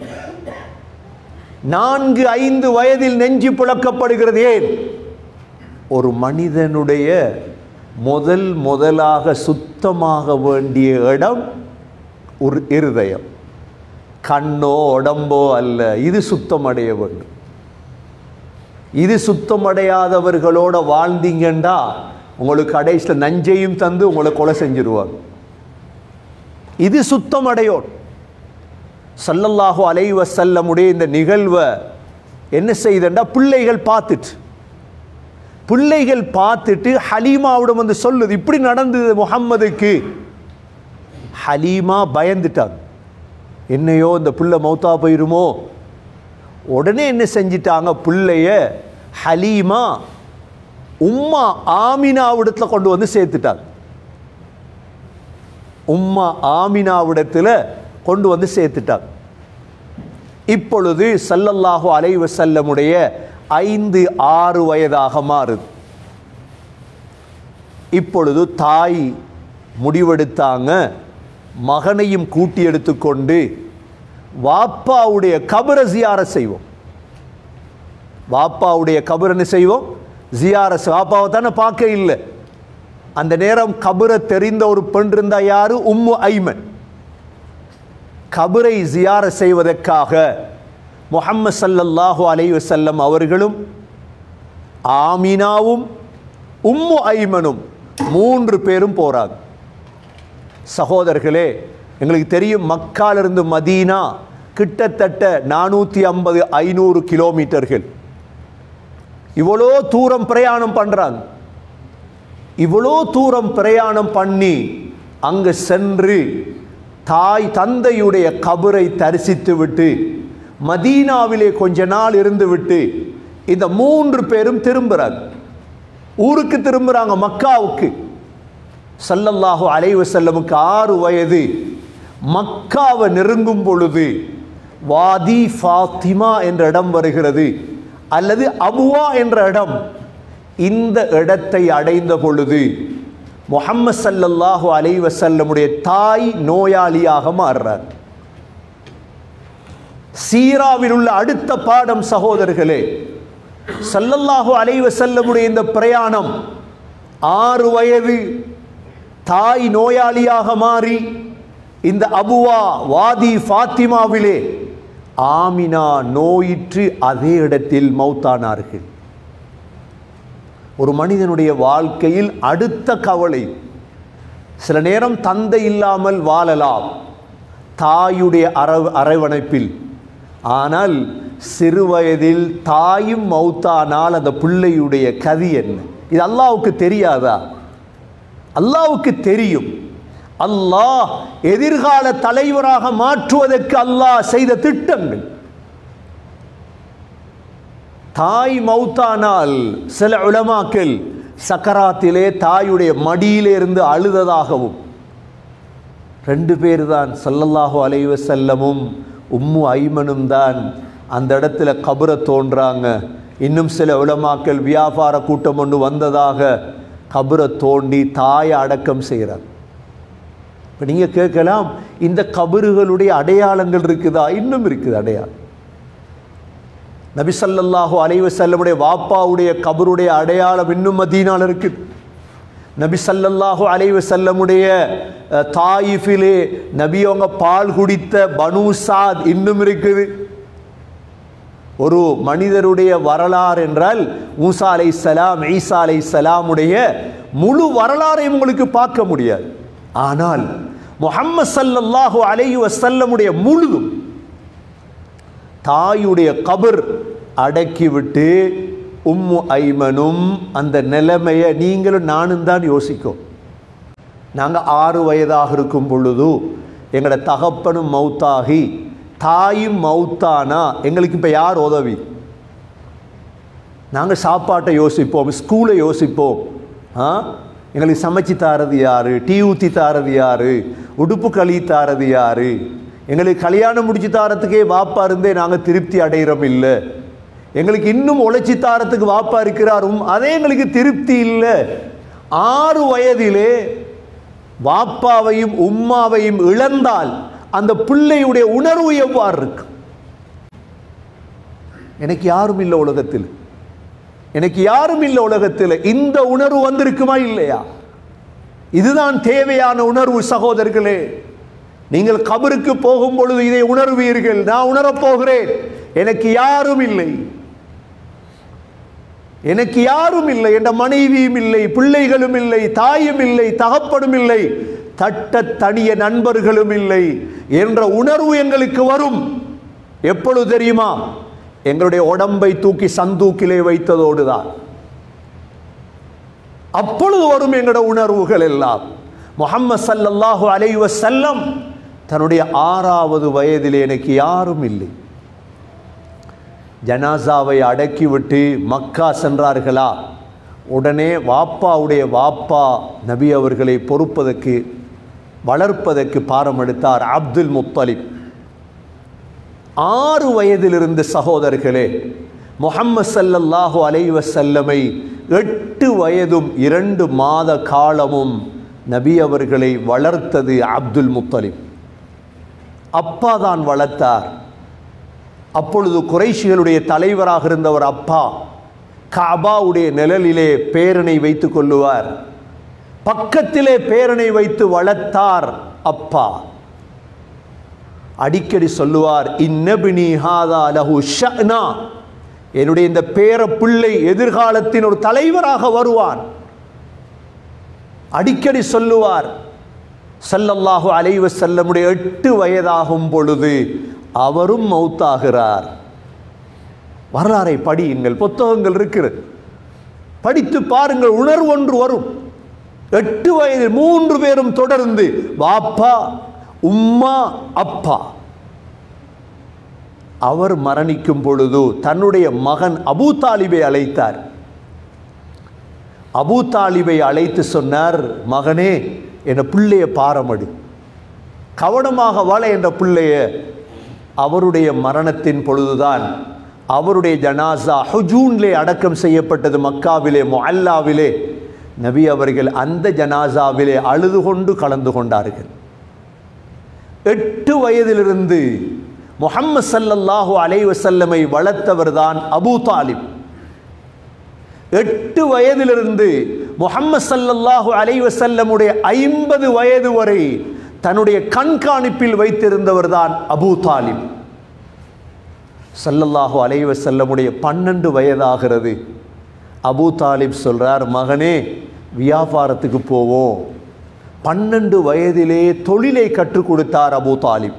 நான்கு ஐந்து வயதில் நெஞ்சு பிளக்கப்படுகிறது ஏன் ஒரு மனிதனுடைய முதல் முதலாக சுத்தமாக வேண்டிய இடம் ஒரு இருதயம் கண்ணோ உடம்போ அல்ல இது சுத்தமடைய வேண்டும் இது சுத்தமடையாதவர்களோட வாழ்ந்தீங்கண்டா உங்களுக்கு கடைசியில் நஞ்சையும் தந்து உங்களை கொலை செஞ்சிருவாங்க இது சுத்தமடையோம் சல்லல்லாஹு அலைஹி வஸல்லமுடைய இந்த நிகழ்வை என்ன செய்தண்டா பிள்ளைகள் பார்த்துட்டு பிள்ளைகள் பார்த்துட்டு ஹலீமாவிடம் வந்து சொல்லுது இப்படி நடந்தது முகம்மதுக்கு ஹலீமா பயந்துட்டாங்க என்னையோ இந்த பிள்ளை மௌத்தா போயிருமோ உடனே என்ன செஞ்சிட்டாங்க பிள்ளைய ஹலீமா உம்மா ஆமினாவிடத்தில் கொண்டு வந்து சேர்த்துட்டாங்க உம்மா ஆமினாவிடத்தில் கொண்டு வந்து சேர்த்துட்டாங்க இப்பொழுது சல்லல்லாஹு அலைஹி வஸல்லமுடைய ஐந்து ஆறு வயதாக மாறுது இப்பொழுது தாய் முடிவெடுத்தாங்க மகனையும் கூட்டி எடுத்துக்கொண்டு வாப்பாவுடைய கபரை ஜியார செய்வோம் வாப்பாவுடைய கபர் என்ன செய்வோம் ஜியார வாப்பாவை தானே பார்க்க இல்லை அந்த நேரம் கபரை தெரிந்த ஒரு பெண் இருந்தா யாரு உம்மு ஐமன் கபரை ஜியார செய்வதற்காக முஹம்மது ஸல்லல்லாஹு அலைஹி வஸல்லம் அவர்களும் ஆமினாவும் உம்மு ஐமனும் மூன்று பேரும் போறாங்க சகோதரர்களே எங்களுக்கு தெரியும் மக்காலிருந்து மதீனா கிட்டத்தட்ட நானூற்றி ஐம்பது ஐநூறு கிலோமீட்டர்கள் இவ்வளோ தூரம் பிரயாணம் பண்ணுறாங்க இவ்வளோ தூரம் பிரயாணம் பண்ணி அங்கு சென்று தாய் தந்தையுடைய கபரை தரிசித்து விட்டு மதீனாவிலே கொஞ்ச நாள் இருந்து விட்டு இந்த மூன்று பேரும் திரும்புறாங்க ஊருக்கு திரும்புறாங்க மக்காவுக்கு சல்லல்லாஹு அலைஹி செல்லமுக்கு ஆறு வயது மக்காவை நெருங்கும் பொழுது வாதி ஃபாத்திமா என்ற இடம் வருகிறது அல்லது அபுவா என்ற இடம் இந்த இடத்தை அடைந்த பொழுது முஹம்மது சல்லல்லாஹு அலைஹி வஸல்லமுடைய தாய் நோயாளியாக மாறுறார் சீராவில் உள்ள அடுத்த பாடம் சகோதரர்களே சல்லல்லாஹு அலைஹி வஸல்லமுடைய இந்த பிரயாணம் ஆறு வயது தாய் நோயாளியாக மாறி இந்த அபுவா வாதி ஃபாத்திமாவிலே ஆமினா நோயிற்று அதே இடத்தில் மௌத்தானார்கள் ஒரு மனிதனுடைய வாழ்க்கையில் அடுத்த கவலை சில நேரம் தந்தை இல்லாமல் வாழலாம் தாயுடைய அரவ அரவணைப்பில் ஆனால் சிறுவயதில் தாயும் மௌத்தானால் அந்த பிள்ளையுடைய கதி என்ன இது அல்லாவுக்கு தெரியாதா அல்லாவுக்கு தெரியும் அல்லாஹ் எதிர்கால தலைவராக மாற்றுவதற்கு அல்லாஹ் செய்த திட்டங்கள் தாய் மௌத்தானால் சில உலமாக்கள் சக்கராத்திலே தாயுடைய மடியிலே இருந்து அழுததாகவும் ரெண்டு பேர் தான் சல்லல்லாஹு அலைஹி வஸல்லமும் உம்மு ஐமனும் தான் அந்த இடத்துல கபரை தோன்றாங்க இன்னும் சில உலமாக்கள் வியாபார கூட்டம் ஒன்று வந்ததாக கபரை தோண்டி தாயை அடக்கம் செய்கிறார் இப்போ நீங்கள் கேட்கலாம் இந்த கபறுகளுடைய அடையாளங்கள் இருக்குதா இன்னும் இருக்குது அடையாளம் நபி ஸல்லல்லாஹு அலைஹி வஸல்லமுடைய வாப்பாவுடைய கபருடைய அடையாளம் இன்னும் மதீனால இருக்குது நபி ஸல்லல்லாஹு அலைஹி வஸல்லமுடைய அஹ், தாயிஃபிலே நபி அவங்க பால் குடித்த பனு சாத் இன்னும் இருக்குது ஒரு மனிதருடைய வரலாறு என்றால் மூசா அலை சலாம் ஈசா அலை சலாமுடைய முழு வரலாறையும் உங்களுக்கு பார்க்க முடியாது ஆனால் முஹம்மது ஸல்லல்லாஹு அலைஹி வஸல்லமுடைய முழுதும் தாயுடைய கபர் அடக்கிவிட்டு உம்மு ஐமனும் அந்த நிலைமையை நீங்களும் நானும் தான் யோசிக்கும் நாங்கள் ஆறு வயதாக இருக்கும் பொழுது எங்களோட தகப்பனும் மௌத்தாகி தாயும் மௌத்தானா எங்களுக்கு இப்போ யார் உதவி நாங்கள் சாப்பாட்டை யோசிப்போம் ஸ்கூலை யோசிப்போம் ஆ எங்களுக்கு சமைச்சு தாரது யாரு டீ ஊற்றி தாரது யாரு உடுப்பு களி தாரது யாரு எங்களுக்கு கல்யாணம் முடிச்சு தாரத்துக்கே வாப்பா இருந்தே நாங்கள் திருப்தி அடைகிறோம் இல்லை எங்களுக்கு இன்னும் உழைச்சி தாரத்துக்கு வாப்பா இருக்கிறாரும் அதே எங்களுக்கு திருப்தி இல்லை ஆறு வயதிலே வாப்பாவையும் உம்மாவையும் இழந்தால் அந்த பிள்ளையுடைய உணர்வு எவ்வாறு இருக்கு எனக்கு யாரும் இல்லை உலகத்தில் எனக்கு யாரும் இல்லை உலகத்தில் இந்த உணர்வு வந்திருக்குமா இல்லையா இதுதான் தேவையான உணர்வு சகோதரர்களே நீங்கள் கபருக்கு போகும் பொழுது இதை உணர்வீர்கள் நான் உணரப் போகிறேன் எனக்கு யாரும் இல்லை எனக்கு யாரும் இல்லை என்ற மனைவியும் இல்லை பிள்ளைகளும் இல்லை தாயும் இல்லை தகப்பனும் இல்லை தட்ட தனிய நண்பர்களும் இல்லை என்ற உணர்வு எங்களுக்கு வரும் எப்பொழுது தெரியுமா எங்களுடைய உடம்பை தூக்கி சந்தூக்கிலே வைத்ததோடு தான் அப்பொழுது வரும் எங்களுடைய உணர்வுகள் எல்லாம் முஹம்மது ஸல்லல்லாஹு அலைஹி வஸல்லம் தன்னுடைய ஆறாவது வயதில் எனக்கு யாரும் இல்லை ஜனாசாவை அடக்கிவிட்டு மக்கா சென்றார்களா உடனே வாப்பாவுடைய வாப்பா நபி அவர்களை பொறுப்பதற்கு வளர்ப்பதற்கு பாரம் எடுத்தார் அப்துல் முத்தலிப் ஆறு வயதிலிருந்து சகோதரர்களே முஹம்மது ஸல்லல்லாஹு அலைஹி வஸல்லமை எட்டு வயதும் இரண்டு மாத காலமும் நபி அவர்களை வளர்த்தது அப்துல் முத்தலிப் அப்பா தான் வளர்த்தார் அப்பொழுது குறைஷிகளுடைய தலைவராக இருந்தவர் அப்பா காபாவுடைய நிழலிலே பேரனை வைத்துக் கொள்ளுவார் பக்கத்திலே பேரனை வைத்து வளர்த்தார் அப்பா அடிக்கடி சொல்லுவார் இன்னபினி ஹாதா லஹு ஷஅனா என்னுடைய இந்த பேர பிள்ளை எதிர்காலத்தின் ஒரு தலைவராக வருவான் அடிக்கடி சொல்லுவார் ஸல்லல்லாஹு அலைஹி வஸல்லமுடைய எட்டு வயதாகும் பொழுது அவரும் மௌத்தாகிறார் வரலாறை படியுங்கள் புத்தகங்கள் இருக்கிறது படித்து பாருங்கள் உணர்வு ஒன்று வரும் எட்டு வயது மூன்று பேரும் தொடர்ந்து வாப்பா உம்மா அப்பா அவர் மரணிக்கும் பொழுது தன்னுடைய மகன் அபூ தாலிபை அழைத்தார் அபூ தாலிபை அழைத்து சொன்னார் மகனே என் பிள்ளைய பாரமடு கவனமாக வாழ என்ற பிள்ளைய அவருடைய மரணத்தின் பொழுதுதான் அவருடைய ஜனாசா ஹுஜூன்லே அடக்கம் செய்யப்பட்டது மக்காவிலே முஅல்லாவிலே நபி அவர்கள் அந்த ஜனாசாவிலே அழுது கொண்டு கலந்து கொண்டார்கள் எட்டு வயதிலிருந்து முஹம்மது ஸல்லல்லாஹு அலைஹி வஸல்லமை வளர்த்தவர்தான் அபூ தாலிப் எட்டு வயதிலிருந்து முஹம்மது ஸல்லல்லாஹு அலைஹி வஸல்லமுடைய ஐம்பது வயது வரை தன்னுடைய கண்காணிப்பில் வைத்திருந்தவர்தான் அபூ தாலிப் ஸல்லல்லாஹு அலைஹி வஸல்லமுடைய பன்னெண்டு வயதாகிறது அபூ தாலிப் சொல்றார் மகனே வியாபாரத்துக்கு போவோம் பன்னெண்டு வயதிலே தொழிலை கற்றுக் கொடுத்தார் அபூ தாலிப்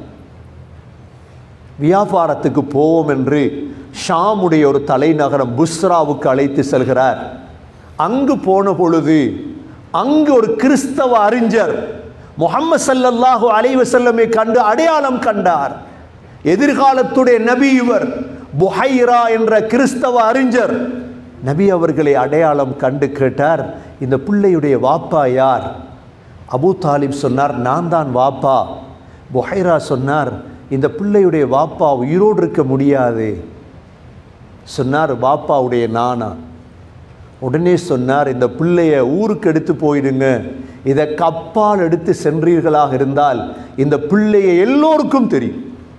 வியாபாரத்துக்கு போவோம் என்று ஷாமுடைய ஒரு தலைநகரம் புஸ்ராவுக்கு அழைத்து செல்கிறார் அங்கு போன பொழுது அங்கு ஒரு கிறிஸ்தவ அறிஞர் முகம்மது ஸல்லல்லாஹு அலைஹி வஸல்லமை கண்டு அடையாளம் கண்டார் எதிர்காலத்துடைய நபி இவர் புஹைரா என்ற கிறிஸ்தவ அறிஞர் நபி அவர்களை அடையாளம் கண்டு கேட்டார் இந்த பிள்ளையுடைய வாப்பா யார் அபூ தாலிப் சொன்னார் நான் தான் வாப்பா புஹைரா சொன்னார் இந்த பிள்ளையுடைய வாப்பா உயிரோடு இருக்க முடியாது சொன்னார் வாப்பாவுடைய நானா உடனே சொன்னார் இந்த பிள்ளைய ஊருக்கு எடுத்து போயிடுங்க இதை கப்பால் எடுத்து சென்றீர்களாக இருந்தால் இந்த பிள்ளையை எல்லோருக்கும் தெரியும்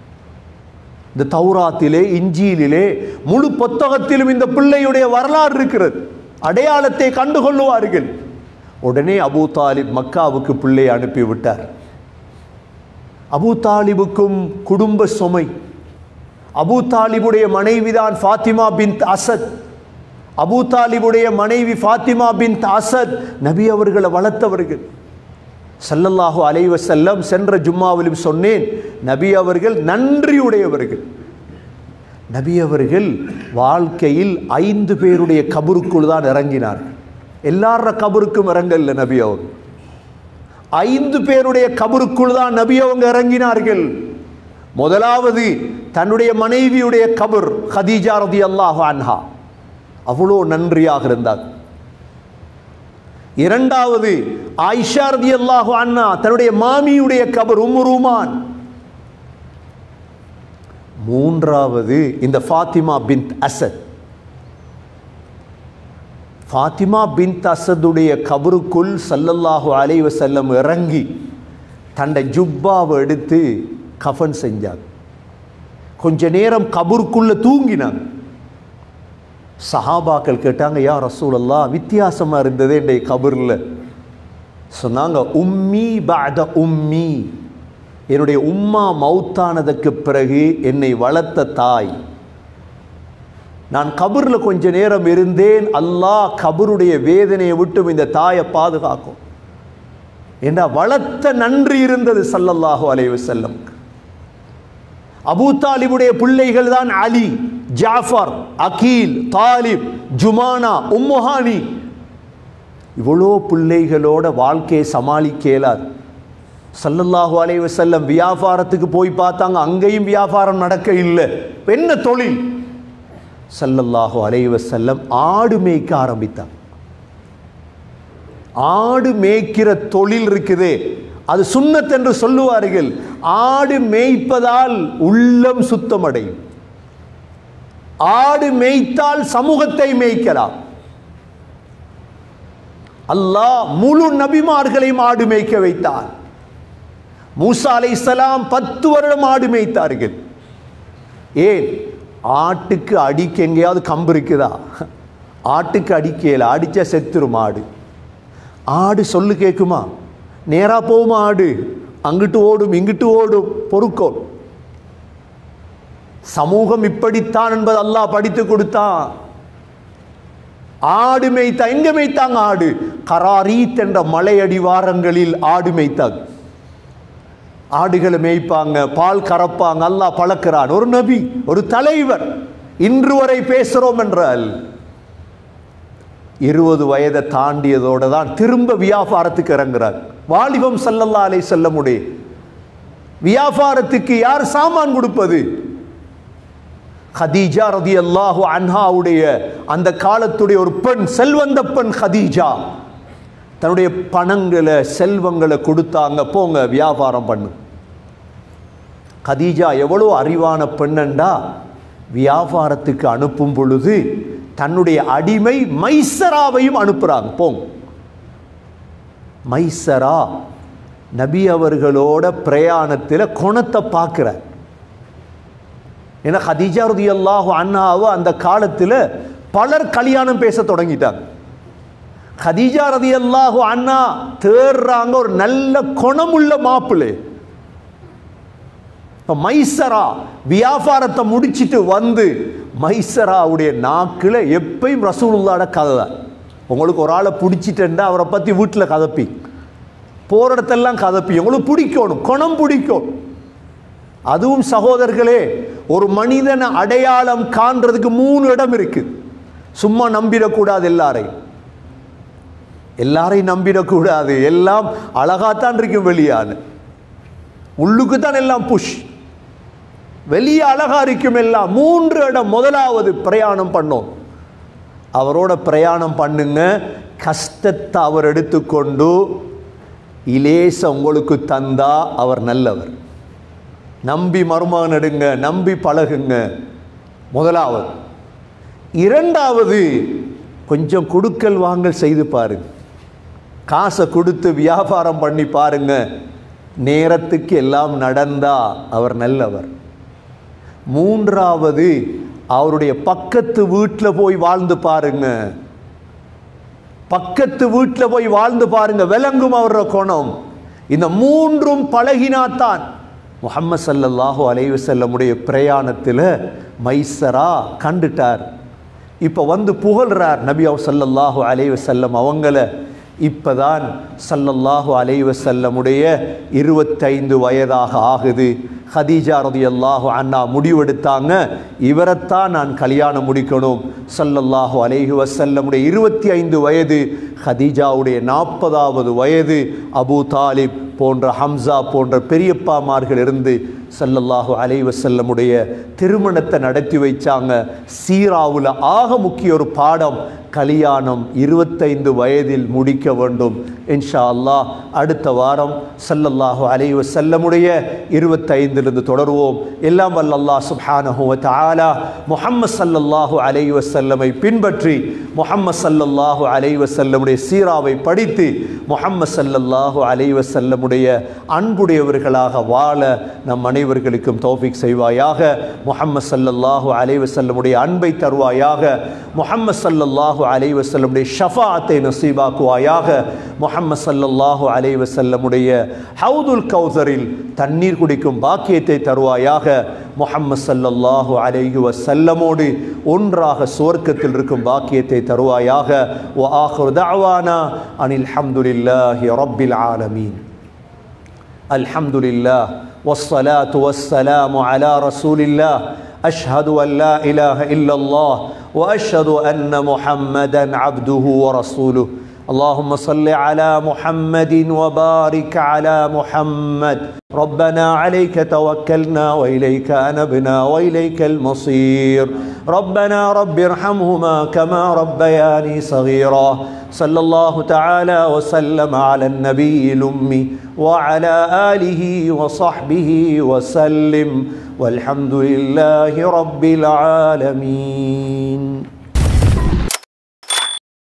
இந்த தௌராத்திலே இஞ்சியிலே முழு புத்தகத்திலும் இந்த பிள்ளையுடைய வரலாறு இருக்கிறது அடையாளத்தை கண்டுகொள்ளுவார்கள் உடனே அபூ தாலிப் மக்காவுக்கு பிள்ளையை அனுப்பிவிட்டார் அபூ தாலிபுக்கும் குடும்ப சுமை அபூ தாலிபுடைய மனைவிதான் ஃபாத்திமா பின் அசத் அபூ தாலிபுடைய மனைவி ஃபாத்திமா பின் அசத் நபி அவர்களை வளர்த்தவர்கள் ஸல்லல்லாஹு அலைஹி வஸல்லம் சென்ற ஜும்மாவிலும் சொன்னேன் நபி அவர்கள் நன்றியுடையவர்கள் நபி அவர்கள் வாழ்க்கையில் ஐந்து பேருடைய கபருக்குள் தான் இறங்கினார்கள் எல்லார கபருக்கும் இறங்கல்ல நபி அவங்க ஐந்து பேருடைய கபருக்குள் தான் நபி அவங்க இறங்கினார்கள் முதலாவது தன்னுடைய மனைவியுடைய கபர் ஹதீஜா ரதி அல்லாஹ் அன்ஹா அவ்வளோ நன்றியாக இருந்தார் இரண்டாவது ஆயிஷா ரதி அல்லாஹு அண்ணா தன்னுடைய மாமியுடைய கபர் உம்முருமான் மூன்றாவது இந்த ஃபாத்திமா பின் அசத் ஃபாத்திமா பின் அசதுடைய கபருக்குள் சல்லல்லாஹு அலைஹி வஸல்லம் இறங்கி தன்னை ஜுப்பாவை எடுத்து கஃன் செஞ்சாங்க கொஞ்ச நேரம் கபருக்குள்ள தூங்கினாங்க சஹாபாக்கள் கேட்டாங்க யா ரசூலல்லா வித்தியாசமா இருந்ததே என்னுடைய கபரில் சொன்னாங்க உம்மி பாத உம்மி என்னுடைய உம்மா மௌத்தானதுக்கு பிறகு என்னை வளர்த்த தாய் நான் கபரில் கொஞ்ச நேரம் இருந்தேன் அல்லாஹ் கபருடைய வேதனையை விட்டும் இந்த தாயை பாதுகாக்கும் என்ற வளர்த்த நன்றி இருந்தது சல்லல்லாஹு அலைஹி வஸல்லம் அபூ தாலிபுடைய பிள்ளைகள் தான் அலி ஜாஃபர் அகீல் தாலிப் ஜுமானா உம்முஹானி இவ்வளோ பிள்ளைகளோட வாழ்க்கையை சமாளிக்க இயலாது சல்லல்லாஹு அலைஹி வஸல்லம் வியாபாரத்துக்கு போய் பார்த்தாங்க அங்கேயும் வியாபாரம் நடக்க இல்லை என்ன தொழில் சல்லல்லாஹு அலைஹி வஸல்லம் ஆடு மேய்க்க ஆரம்பித்தாங்க ஆடு மேய்க்கிற தொழில் இருக்குதே அது சுன்னத் என்று சொல்லுவார்கள் ஆடு மேய்ப்பதால் உள்ளம் சுத்தமடையும் ஆடு மேய்த்தால் சமூகத்தை மேய்க்கலாம் அல்லாஹ் முழு நபிமார்களையும் ஆடு மேய்க்க வைத்தார் மூசா அலைஹிஸ்ஸலாம் பத்து வருடம் ஆடு மேய்த்தார்கள் ஏன் ஆட்டுக்கு அடிக்க எங்கேயாவது கம்பு இருக்குதா ஆட்டுக்கு அடிக்கல அடிச்சா செத்துரும் ஆடு ஆடு சொல்லு கேட்குமா நேரா போகுமா ஆடு அங்கிட்டு ஓடும் இங்கிட்டு ஓடும் பொறுக்கோள் சமூகம் இப்படித்தான் என்பது அல்லாஹ் படித்து கொடுத்தான் ஆடு மேய்த்தா எங்க மேய்த்தாங்க ஆடு கராரீத் என்ற மலை அடிவாரங்களில் ஆடு மேய்த்தாங்க ஆடுகளை மேய்ப்பாங்க பால் கறப்பாங்க அல்லாஹ் பழக்கிறான் ஒரு நபி ஒரு தலைவர் இன்று வரை பேசுறோம் என்றால் இருபது வயதை தாண்டியதோட தான் திரும்ப வியாபாரத்துக்கு இறங்குறார் வாலிபம் சல்லல்லா அலை செல்லமுடைய வியாபாரத்துக்கு யார் சாமான் கொடுப்பது ஹதீஜா ரதி அல்லாஹு அன்ஹாவுடைய அந்த காலத்துடைய ஒரு பெண் செல்வந்த பெண் ஹதீஜா தன்னுடைய பணங்களை செல்வங்களை கொடுத்தாங்க போங்க வியாபாரம் பண்ணு கதீஜா எவ்வளோ அறிவான பெண்ணண்டா வியாபாரத்துக்கு அனுப்பும் பொழுது தன்னுடைய அடிமை மைசராவையும் அனுப்புகிறாங்க போங்க மைசரா நபி அவர்களோட பிரயாணத்தில் குணத்தை பார்க்குறார் ஏன்னா ஹதீஜா ரதி அல்லாஹு அண்ணாவை அந்த காலத்தில் பலர் கல்யாணம் பேச தொடங்கிட்டாங்க ஹதீஜா ரதி அல்லாஹு அண்ணா தேடுறாங்க ஒரு நல்ல குணமுள்ள மாப்பிள்ளை இப்போ மைசரா வியாபாரத்தை முடிச்சிட்டு வந்து மைசராவுடைய நாக்கில் எப்பயும் ரசூலுல்லாட கதை தான் உங்களுக்கு ஒரு ஆளை பிடிச்சிட்டேன்டா அவரை பற்றி வீட்டில் கதப்பி போகிற இடத்தெல்லாம் கதப்பி உங்களுக்கு பிடிக்கணும் குணம் பிடிக்கும் அதுவும் சகோதரர்களே ஒரு மனிதனை அடையாளம் காண்றதுக்கு மூணு இடம் இருக்கு சும்மா நம்பிடக்கூடாது எல்லாரையும் எல்லாரையும் நம்பிடக்கூடாது எல்லாம் அழகாத்தான் இருக்கும் வெளியான உள்ளுக்கு தான் எல்லாம் புஷ் வெளியே அழகா இருக்கும் எல்லாம் மூன்று இடம் முதலாவது பிரயாணம் பண்ணோம் அவரோட பிரயாணம் பண்ணுங்க கஷ்டத்தை அவர் எடுத்துக்கொண்டு இலேச உங்களுக்கு தந்தா அவர் நல்லவர் நம்பி மருமகன் எடுங்க நம்பி பழகுங்க முதலாவது இரண்டாவது கொஞ்சம் கொடுக்கல் வாங்கல் செய்து பாருங்க காசை கொடுத்து வியாபாரம் பண்ணி பாருங்க நேரத்துக்கு எல்லாம் நடந்தா அவர் நல்லவர் மூன்றாவது அவருடைய பக்கத்து வீட்டில் போய் வாழ்ந்து பாருங்க பக்கத்து வீட்டில் போய் வாழ்ந்து பாருங்க விளங்கும் அவரோட குணம் இந்த மூன்றும் பழகினாத்தான் முகம்மது சல்லல்லாஹு அலைவு செல்லமுடைய பிரயாணத்தில் மைசரா கண்டுட்டார் இப்போ வந்து புகழ்றார் நபி அவ் சல்லல்லாஹு அலைவு செல்லம் அவங்கள இப்பதான் சல்லல்லாஹு அலைவ செல்லமுடைய இருபத்தைந்து வயதாக ஆகுது ஹதீஜா ரதி அல்லாஹு அண்ணா முடிவெடுத்தாங்க இவரைத்தான் நான் கல்யாணம் முடிக்கணும் சல்லல்லாஹு அலைஹி வசல்லமுடைய இருபத்தி ஐந்து வயது ஹதீஜாவுடைய நாற்பதாவது வயது அபு தாலிப் போன்ற ஹம்சா போன்ற பெரியப்பாமார்கள் இருந்து சல்லல்லாஹு அலைஹி வசல்லமுடைய திருமணத்தை நடத்தி வைச்சாங்க சீராவில் ஆக முக்கிய ஒரு பாடம் கல்யாணம் இருபத்தைந்து வயதில் முடிக்க வேண்டும் இன்ஷா அல்லாஹ் அடுத்த வாரம் சல்லல்லாஹு அலைஹி வஸல்லமுடைய இருபத்தைந்திலிருந்து தொடருவோம் எல்லாம் வல்ல அல்லாஹ் சுப்ஹானஹு வ தஆலா முஹம்மது சல்லல்லாஹு அலைஹி வஸல்லமை பின்பற்றி முஹம்மது சல்லல்லாஹு அலைஹி வஸல்லமுடைய சீராவை படித்து முஹம்மது சல்லல்லாஹு அலைஹி வஸல்லமுடைய அன்புடையவர்களாக வாழ நம் அனைவர்களுக்கும் தௌஃபிக் செய்வாயாக முஹம்மது சல்லல்லாஹு அலைஹி வஸல்லமுடைய அன்பை தருவாயாக முஹம்மது சல்லல்லாஹு அலைஹி வஸல்லமுடைய ஷஃபாத்தை நசீபாக்குவாயாக முஹம்மது சல்லல்லாஹு அலைஹி வஸல்லமுடைய ஹவுதுல் கௌசரில் தண்ணீர் குடிக்கும் பாக்கியத்தை தருவாயாக முஹம்மது சல்லல்லாஹு அலைஹி வஸல்லமோடு ஒன்றாக சுவர்க்கத்தில் இருக்கும் பாக்கியத்தை தருவாயாக வ ஆஹிரு தஅவானா அனில் ஹம்துலில்லாஹி ரப்பில் ஆலமீன் الحمد لله والصلاة والسلام على رسول الله أشهد أن لا إله إلا الله وأشهد أن محمدا عبده ورسوله اللهم صل على محمد وبارك على محمد ربنا عليك توكلنا وإليك أنبنا وإليك المصير ربنا رب ارحمهما كما ربياني صغيرا صلى الله تعالى وسلم على النبي الأمي وعلى آله وصحبه وسلم والحمد لله رب العالمين